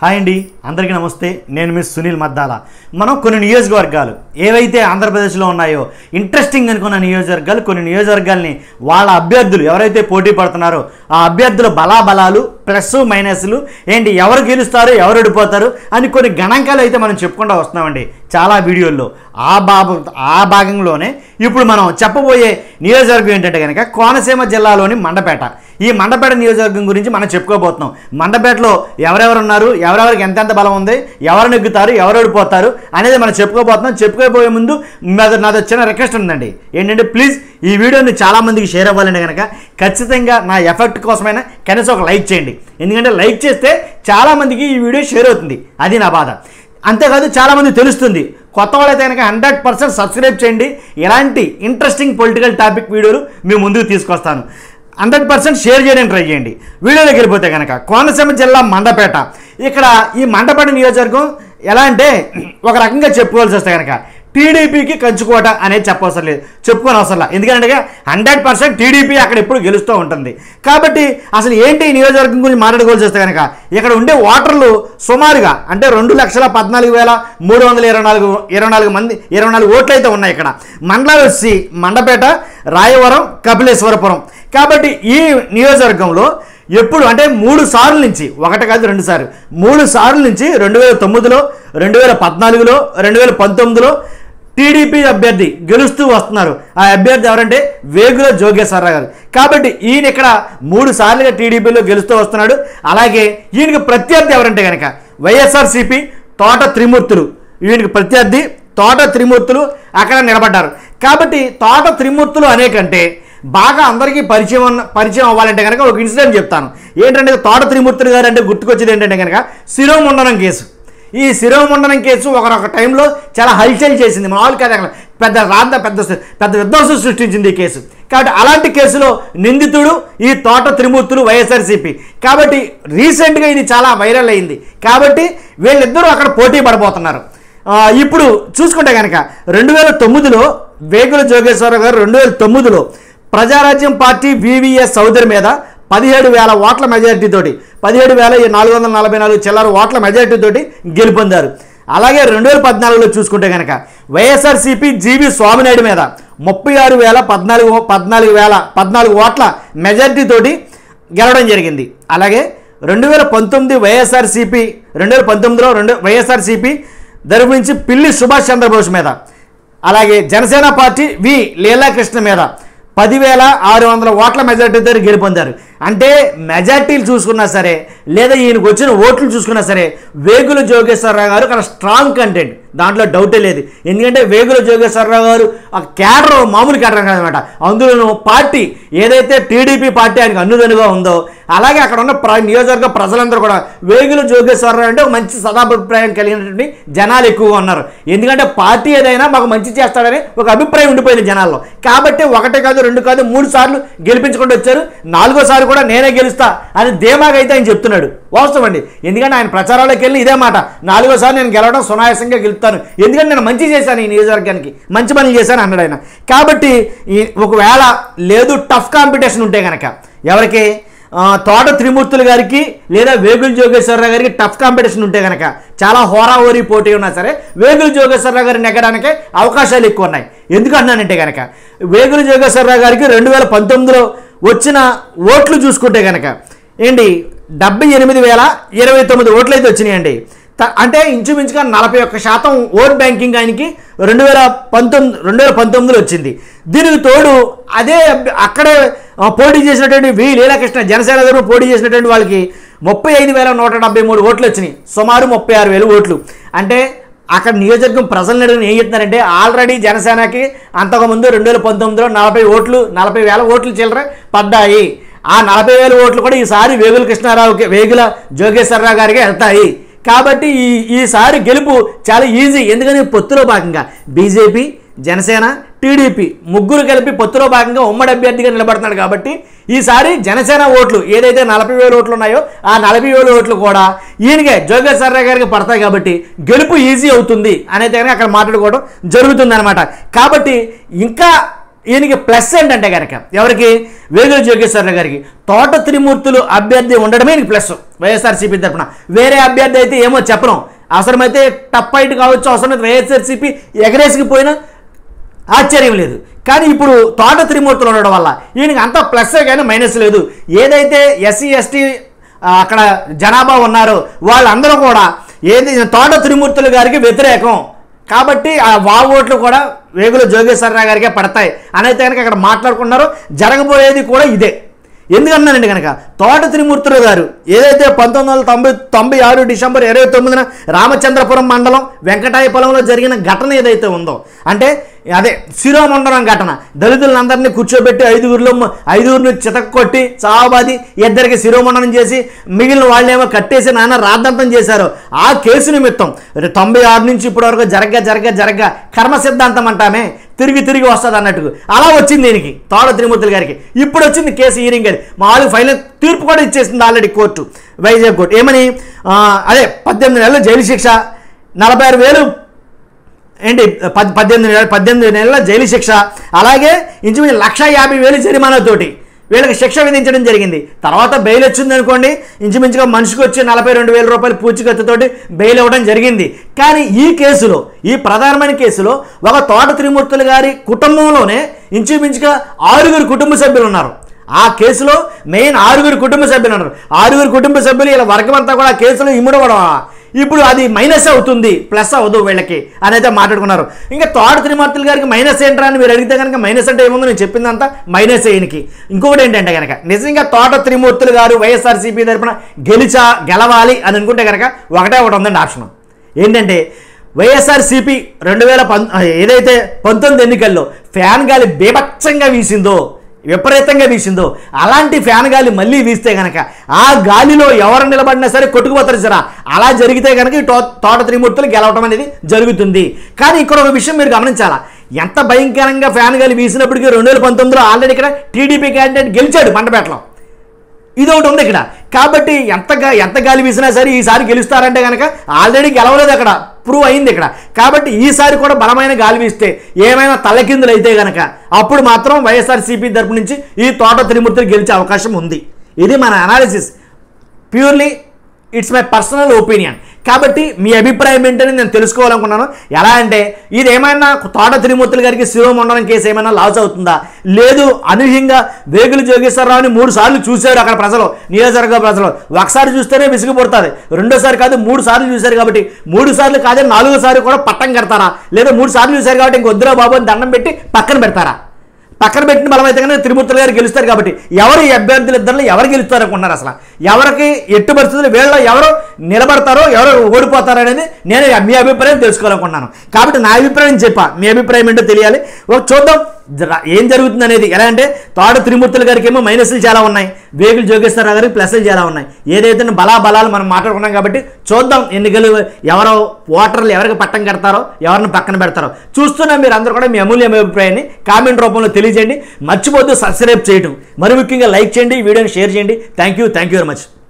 hi అండి అందరికీ నమస్తే నేను మిస్ సునీల్ మద్దాల మనం కొన్ని నియోజకవర్గాలు ఏవైతే ఆంధ్రప్రదేశ్లో ఉన్నాయో ఇంట్రెస్టింగ్ అనుకున్న నియోజకవర్గాలు కొన్ని నియోజకవర్గాల్ని వాళ్ళ అభ్యర్థులు ఎవరైతే పోటీ పడుతున్నారో ఆ అభ్యర్థుల బలాబలాలు ప్లస్ మైనస్లు ఏంటి ఎవరు గెలుస్తారు ఎవరు ఓడిపోతారు అని కొన్ని గణాంకాలు అయితే మనం చెప్పుకుంటూ వస్తున్నామండి చాలా వీడియోల్లో ఆ భాగం ఆ భాగంలోనే ఇప్పుడు మనం చెప్పబోయే నియోజకవర్గం ఏంటంటే కనుక కోనసీమ జిల్లాలోని మండపేట ఈ మండపేట నియోజకవర్గం గురించి మనం చెప్పుకోబోతున్నాం మండపేటలో ఎవరెవరు ఉన్నారు ఎవరెవరికి ఎంతెంత బలం ఉంది ఎవరు నెగ్గుతారు ఎవరు ఓడిపోతారు అనేది మనం చెప్పుకోబోతున్నాం చెప్పుకోబోయే ముందు నాది నాది చిన్న రిక్వెస్ట్ ఉందండి ఏంటంటే ప్లీజ్ ఈ వీడియోని చాలామందికి షేర్ అవ్వాలంటే కనుక ఖచ్చితంగా నా ఎఫెక్ట్ కోసమైనా కనీసం ఒక లైక్ చేయండి ఎందుకంటే లైక్ చేస్తే చాలామందికి ఈ వీడియో షేర్ అవుతుంది అది నా బాధ అంతేకాదు చాలామంది తెలుస్తుంది కొత్త వాళ్ళైతే కనుక హండ్రెడ్ పర్సెంట్ సబ్స్క్రైబ్ చేయండి ఇలాంటి ఇంట్రెస్టింగ్ పొలిటికల్ టాపిక్ వీడియోలు మీ ముందుకు తీసుకొస్తాను హండ్రెడ్ పర్సెంట్ షేర్ చేయడానికి ట్రై చేయండి వీడియోలోకి వెళ్ళిపోతే కనుక కోనసీమ జిల్లా మండపేట ఇక్కడ ఈ మండపేట నియోజకవర్గం ఎలా అంటే ఒక రకంగా చెప్పుకోవాల్సి వస్తే కనుక టీడీపీకి కంచుకోట అనేది చెప్పవసరం లేదు చెప్పుకోని అవసరం లేదు ఎందుకంటే హండ్రెడ్ పర్సెంట్ టీడీపీ అక్కడ ఎప్పుడు గెలుస్తూ ఉంటుంది కాబట్టి అసలు ఏంటి ఈ నియోజకవర్గం గురించి మాట్లాడుకోవాల్సి వస్తే కనుక ఇక్కడ ఉండే ఓటర్లు సుమారుగా అంటే రెండు లక్షల పద్నాలుగు వేల మూడు వందల ఇరవై నాలుగు ఇరవై నాలుగు మంది ఇరవై నాలుగు ఓట్లు అయితే ఉన్నాయి ఇక్కడ మండలాలు వచ్చి మండపేట రాయవరం కపిలేశ్వరపురం కాబట్టి ఈ నియోజకవర్గంలో ఎప్పుడు అంటే మూడు సార్లు నుంచి ఒకటి కాదు రెండు సార్లు మూడు సార్లు నుంచి రెండు వేల తొమ్మిదిలో రెండు వేల పద్నాలుగులో రెండు వేల పంతొమ్మిదిలో టీడీపీ అభ్యర్థి గెలుస్తూ వస్తున్నారు ఆ అభ్యర్థి ఎవరంటే వేగుల జోగేశ్వరరావు గారు కాబట్టి ఈయన ఇక్కడ మూడు సార్లుగా టీడీపీలో గెలుస్తూ వస్తున్నాడు అలాగే ఈయనకి ప్రత్యర్థి ఎవరంటే కనుక వైఎస్ఆర్సీపీ తోట త్రిమూర్తులు ఈయనకి ప్రత్యర్థి తోట త్రిమూర్తులు అక్కడ నిలబడ్డారు కాబట్టి తోట త్రిమూర్తులు అనేకంటే బాగా అందరికీ పరిచయం ఉన్న పరిచయం అవ్వాలంటే కనుక ఒక ఇన్సిడెంట్ చెప్తాను ఏంటంటే తోట త్రిమూర్తులు గారు అంటే గుర్తుకొచ్చేది ఏంటంటే కనుక శిరోముండనం కేసు ఈ శిరోముండనం కేసు ఒకరొక టైంలో చాలా హల్చల్ చేసింది మామూలు కాదు అక్కడ పెద్ద రాంత పెద్ద పెద్ద విధ్వంసం సృష్టించింది ఈ కేసు కాబట్టి అలాంటి కేసులో నిందితుడు ఈ తోట త్రిమూర్తులు వైఎస్ఆర్సీపీ కాబట్టి రీసెంట్గా ఇది చాలా వైరల్ అయింది కాబట్టి వీళ్ళిద్దరూ అక్కడ పోటీ పడబోతున్నారు ఆ, ఇప్పుడు చూసుకుంటే కనుక రెండు వేల తొమ్మిదిలో వేగుల జోగేశ్వరరావు గారు రెండు వేల తొమ్మిదిలో ప్రజారాజ్యం పార్టీ వివిఎస్ చౌదరి మీద పదిహేడు వేల ఓట్ల మెజారిటీతోటి పదిహేడు వేల నాలుగు వందల నలభై నాలుగు చిల్లర ఓట్ల మెజారిటీతోటి గెలుపొందారు అలాగే రెండు వేల పద్నాలుగులో చూసుకుంటే కనుక వైఎస్ఆర్సీపీ జీవి స్వామినాయుడు మీద ముప్పై ఆరు వేల పద్నాలుగు పద్నాలుగు వేల పద్నాలుగు ఓట్ల మెజారిటీతోటి గెలవడం జరిగింది అలాగే రెండు వేల పంతొమ్మిది వైఎస్ఆర్సీపీ రెండు వేల పంతొమ్మిదిలో రెండు వైఎస్ఆర్సీపీ తరపు నుంచి పిల్లి సుభాష్ చంద్రబోస్ మీద అలాగే జనసేన పార్టీ వి లీలాకృష్ణ మీద పదివేల ఆరు వందల ఓట్ల మెజార్టీతో గెలుపొందారు అంటే మెజార్టీలు చూసుకున్నా సరే లేదా ఈయనకు వచ్చిన ఓట్లు చూసుకున్నా సరే వేగుల జోగేశ్వరరావు గారు అక్కడ స్ట్రాంగ్ కంటెంట్ దాంట్లో డౌటే లేదు ఎందుకంటే వేగుల జోగేశ్వరరావు గారు ఆ క్యాడర్ మామూలు క్యాడర్ కాదనమాట అందులోనూ పార్టీ ఏదైతే టీడీపీ పార్టీ ఆయనకు అన్నుదనుగా ఉందో అలాగే అక్కడ ఉన్న ప్ర నియోజకవర్గ ప్రజలందరూ కూడా వేగుల జోగేశ్వరరావు అంటే ఒక మంచి సదాభిప్రాయం కలిగినటువంటి జనాలు ఎక్కువగా ఉన్నారు ఎందుకంటే పార్టీ ఏదైనా మాకు మంచి చేస్తాడని ఒక అభిప్రాయం ఉండిపోయింది జనాల్లో కాబట్టి ఒకటే కాదు రెండు కాదు మూడు సార్లు గెలిపించుకుంటూ వచ్చారు నాలుగోసారి కూడా నేనే గెలుస్తా అని ధీమాగా అయితే ఆయన చెప్తున్నాడు వాస్తవం అండి ఎందుకంటే ఆయన ప్రచారాలకు వెళ్ళి ఇదే మాట నాలుగోసారి నేను గెలవడం సునాయాసంగా గెలుస్తాను ఎందుకంటే నేను మంచి చేశాను ఈ నియోజకవర్గానికి మంచి పనులు చేశాను అన్నాడు ఆయన కాబట్టి ఈ ఒకవేళ లేదు టఫ్ కాంపిటీషన్ ఉంటే కనుక ఎవరికి ఆ, తోట త్రిమూర్తులు గారికి లేదా వేగుల జోగేశ్వరరావు గారికి టఫ్ కాంపిటీషన్ ఉంటే కనుక చాలా హోరాహోరీ పోటీ ఉన్నా సరే వేగుల జోగేశ్వరరావు గారిని నెగ్గడానికి అవకాశాలు ఎక్కువ ఉన్నాయి ఎందుకు అన్నానంటే కనుక వేగుల జోగేశ్వరరావు గారికి రెండు వేల పంతొమ్మిదిలో వచ్చిన ఓట్లు చూసుకుంటే కనుక ఏంటి డెబ్బై ఎనిమిది వేల ఇరవై తొమ్మిది ఓట్లు అయితే వచ్చినాయండి త- అంటే ఇంచుమించుగా నలభై ఒక్క శాతం ఓట్ బ్యాంకింగ్ ఆయనకి రెండు వేల పంతొమ్మిది రెండు వేల పంతొమ్మిదిలో వచ్చింది దీనికి తోడు అదే అభ్య- అక్కడే ఆ, పోటీ చేసినటువంటి వి లీలాకృష్ణ జనసేన తరపున పోటీ చేసినటువంటి వాళ్ళకి ముప్పై ఐదు వేల నూట డెబ్బై మూడు ఓట్లు వచ్చినాయి సుమారు ముప్పై ఆరు వేలు ఓట్లు అంటే అక్కడ నియోజకవర్గం ప్రజలను అడిగిన ఏం చెప్తున్నారంటే ఆల్రెడీ జనసేనకి అంతకుముందు రెండు వేల పంతొమ్మిదిలో నలభై ఓట్లు నలభై వేల ఓట్లు చిల్లర పడ్డాయి ఆ నలభై వేల ఓట్లు కూడా ఈసారి వేగుల కృష్ణారావుకి వేగుల జోగేశ్వరరావు గారికి వెళ్తాయి కాబట్టి ఈ ఈసారి గెలుపు చాలా ఈజీ ఎందుకని పొత్తులో భాగంగా బీజేపీ జనసేన టీడీపీ ముగ్గురు కలిపి పొత్తులో భాగంగా ఉమ్మడి అభ్యర్థిగా నిలబడుతున్నాడు కాబట్టి ఈసారి జనసేన ఓట్లు ఏదైతే నలభై వేల ఓట్లు ఉన్నాయో ఆ నలభై వేల ఓట్లు కూడా ఈయనకే జోగేశ్వరరావు గారికి పడతాయి కాబట్టి గెలుపు ఈజీ అవుతుంది అనేది కానీ అక్కడ మాట్లాడుకోవడం జరుగుతుంది అనమాట కాబట్టి ఇంకా ఈయనకి ప్లస్ ఏంటంటే కనుక ఎవరికి వేగుల జోగేశ్వరరావు గారికి తోట త్రిమూర్తులు అభ్యర్థి ఉండడమే ఈయనకి ప్లస్ వైఎస్ఆర్సీపీ తరఫున వేరే అభ్యర్థి అయితే ఏమో చెప్పడం అవసరమైతే టప్ ఫైట్ కావచ్చు అవసరమైతే వైఎస్ఆర్సీపీ ఎగరేసుకు పోయినా ఆశ్చర్యం లేదు కానీ ఇప్పుడు తోట త్రిమూర్తులు ఉండడం వల్ల ఈయనకి అంతా ప్లస్ కానీ మైనస్ లేదు ఏదైతే ఎస్సీ ఎస్టీ అక్కడ జనాభా ఉన్నారో వాళ్ళందరూ కూడా ఏది తోట త్రిమూర్తులు గారికి వ్యతిరేకం కాబట్టి ఆ వా ఓట్లు కూడా వేగుల జోగేశ్వరరావు గారికే పడతాయి అని అయితే కనుక అక్కడ మాట్లాడుకున్నారో జరగబోయేది కూడా ఇదే ఎందుకన్నానండి కనుక తోట త్రిమూర్తులు గారు ఏదైతే పంతొమ్మిది వందల తొంభై తొంభై ఆరు డిసెంబర్ ఇరవై తొమ్మిదిన రామచంద్రపురం మండలం వెంకటాయపురంలో జరిగిన ఘటన ఏదైతే ఉందో అంటే అదే శిరోమండలం ఘటన దళితులందరినీ కూర్చోబెట్టి ఐదుగురిలో మ- ఐదుగురిని చితక కొట్టి చావబాది ఇద్దరికి శిరోమండనం చేసి మిగిలిన వాళ్ళేమో కట్టేసి నాన్న రాద్దంతం చేశారు ఆ కేసు నిమిత్తం రే- తొంభై ఆరు నుంచి ఇప్పటి వరకు జరగ జరగ జరగ కర్మ సిద్ధాంతం అంటామే తిరిగి తిరిగి వస్తుంది అన్నట్టు అలా వచ్చింది దీనికి తోడ త్రిమూర్తులు గారికి ఇప్పుడు వచ్చింది కేసు హీరింగ్ అది మామూలుగా ఫైనల్ తీర్పు కూడా ఇచ్చేసింది ఆల్రెడీ కోర్టు వైజాగ్ కోర్టు ఏమని ఆ, అదే పద్దెనిమిది నెలలు జైలు శిక్ష నలభై ఆరు వేలు ఏంటి పద్ పద్దెనిమిది నెలల పద్దెనిమిది నెలల జైలు శిక్ష అలాగే ఇంచుమించు లక్ష యాభై వేలు జరిమానాతోటి వీళ్ళకి శిక్ష విధించడం జరిగింది తర్వాత బెయిల్ వచ్చింది అనుకోండి ఇంచుమించుగా మనిషికి వచ్చి నలభై రెండు వేల రూపాయలు పూచికత్తుతోటి బెయిల్ ఇవ్వడం జరిగింది కానీ ఈ కేసులో ఈ ప్రధానమైన కేసులో ఒక తోట త్రిమూర్తులు గారి కుటుంబంలోనే ఇంచుమించుగా ఆరుగురు కుటుంబ సభ్యులు ఉన్నారు ఆ కేసులో మెయిన్ ఆరుగురు కుటుంబ సభ్యులు ఉన్నారు ఆరుగురు కుటుంబ సభ్యులు ఇలా వర్గం అంతా కూడా ఆ కేసులో ఇముడవడం ఇప్పుడు అది మైనస్ అవుతుంది ప్లస్ అవ్వదు వీళ్ళకి అని అయితే మాట్లాడుకున్నారు ఇంకా తోట త్రిమూర్తులు గారికి మైనస్ ఏంట్రా అని మీరు అడిగితే కనుక మైనస్ అంటే ఏముందో నేను చెప్పిందంతా మైనస్ ఈయనకి ఇంకొకటి ఏంటంటే కనుక నిజంగా తోట త్రిమూర్తులు గారు వైఎస్ఆర్సీపీ తరపున గెలిచా గెలవాలి అని అనుకుంటే కనుక ఒకటే ఒకటి ఉందండి ఆప్షన్ ఏంటంటే వైఎస్ఆర్సీపీ రెండు వేల పం ఏదైతే పంతొమ్మిది ఎన్నికల్లో ఫ్యాన్ గాలి బీభత్సంగా వీసిందో విపరీతంగా వీసిందో అలాంటి ఫ్యాన్ గాలి మళ్ళీ వీస్తే గనక ఆ గాలిలో ఎవరు నిలబడినా సరే కొట్టుకుపోతారు సరా అలా జరిగితే కనుక ఈ తో- తోట త్రిమూర్తులు గెలవటం అనేది జరుగుతుంది కానీ ఇక్కడ ఒక విషయం మీరు గమనించాలా ఎంత భయంకరంగా ఫ్యాన్ గాలి వీసినప్పటికీ రెండు వేల పంతొమ్మిదిలో ఆల్రెడీ ఇక్కడ టీడీపీ క్యాండిడేట్ గెలిచాడు మండపేటలో ఇది ఒకటి ఉంది ఇక్కడ కాబట్టి ఎంత గా- ఎంత గాలి వీసినా సరే ఈసారి గెలుస్తారంటే కనుక ఆల్రెడీ గెలవలేదు అక్కడ ప్రూవ్ అయింది ఇక్కడ కాబట్టి ఈసారి కూడా బలమైన గాలి వీస్తే ఏమైనా తలకిందులు అయితే కనుక అప్పుడు మాత్రం వైఎస్ఆర్సీపీ తరపు నుంచి ఈ తోట త్రిమూర్తులు గెలిచే అవకాశం ఉంది ఇది మన analysis purely it's my personal opinion కాబట్టి మీ అభిప్రాయం ఏంటని నేను తెలుసుకోవాలనుకున్నాను ఎలా అంటే ఇది ఏమైనా తోట తిరుమూర్తులు గారికి శివమండలం కేసు ఏమైనా లాస్ అవుతుందా లేదు అనూహ్యంగా వేగులు జోగేశ్వరరావుని మూడు సార్లు చూశారు అక్కడ ప్రజలు నియోజకవర్గ ప్రజలు ఒకసారి చూస్తేనే విసిగిపడుతుంది రెండోసారి కాదు మూడు సార్లు చూశారు కాబట్టి మూడు సార్లు కాదే నాలుగోసారి కూడా పట్టం కడతారా లేదా మూడు సార్లు చూశారు కాబట్టి ఇంక వద్దురా బాబు అని దండం పెట్టి పక్కన పెడతారా పక్కన పెట్టిన బలం అయితే కనుక త్రిమూర్తులు గారు గెలుస్తారు కాబట్టి ఎవరు ఈ అభ్యర్థులు ఇద్దరు ఎవరు గెలుస్తారు అనుకున్నారు అసలు ఎవరికి ఎట్టు పరిస్థితులు వీళ్ళ ఎవరు నిలబడతారో ఎవరు ఓడిపోతారో అనేది నేను మీ అభిప్రాయం తెలుసుకోవాలనుకున్నాను కాబట్టి నా అభిప్రాయం చెప్పా మీ అభిప్రాయం ఏంటో తెలియాలి ఒక చూద్దాం జర- ఏం జరుగుతుంది అనేది ఎలా అంటే తోట త్రిమూర్తుల గారికి ఏమో మైనస్లు చాలా ఉన్నాయి వేగులు జోగేశ్వరరావు గారికి ప్లస్లు చాలా ఉన్నాయి ఏదైతే బలా బలాలు మనం మాట్లాడుకున్నాం కాబట్టి చూద్దాం ఎన్నికలు ఎవరో ఓటర్లు ఎవరికి పట్టం కడతారో ఎవరిని పక్కన పెడతారో చూస్తున్నా మీరు అందరూ కూడా మీ అమూల్యమైన అభిప్రాయాన్ని కామెంట్ రూపంలో తెలియజేయండి మర్చిపోద్దు సబ్స్క్రైబ్ చేయడం మరి ముఖ్యంగా లైక్ చేయండి ఈ వీడియోని షేర్ చేయండి thank you thank you very much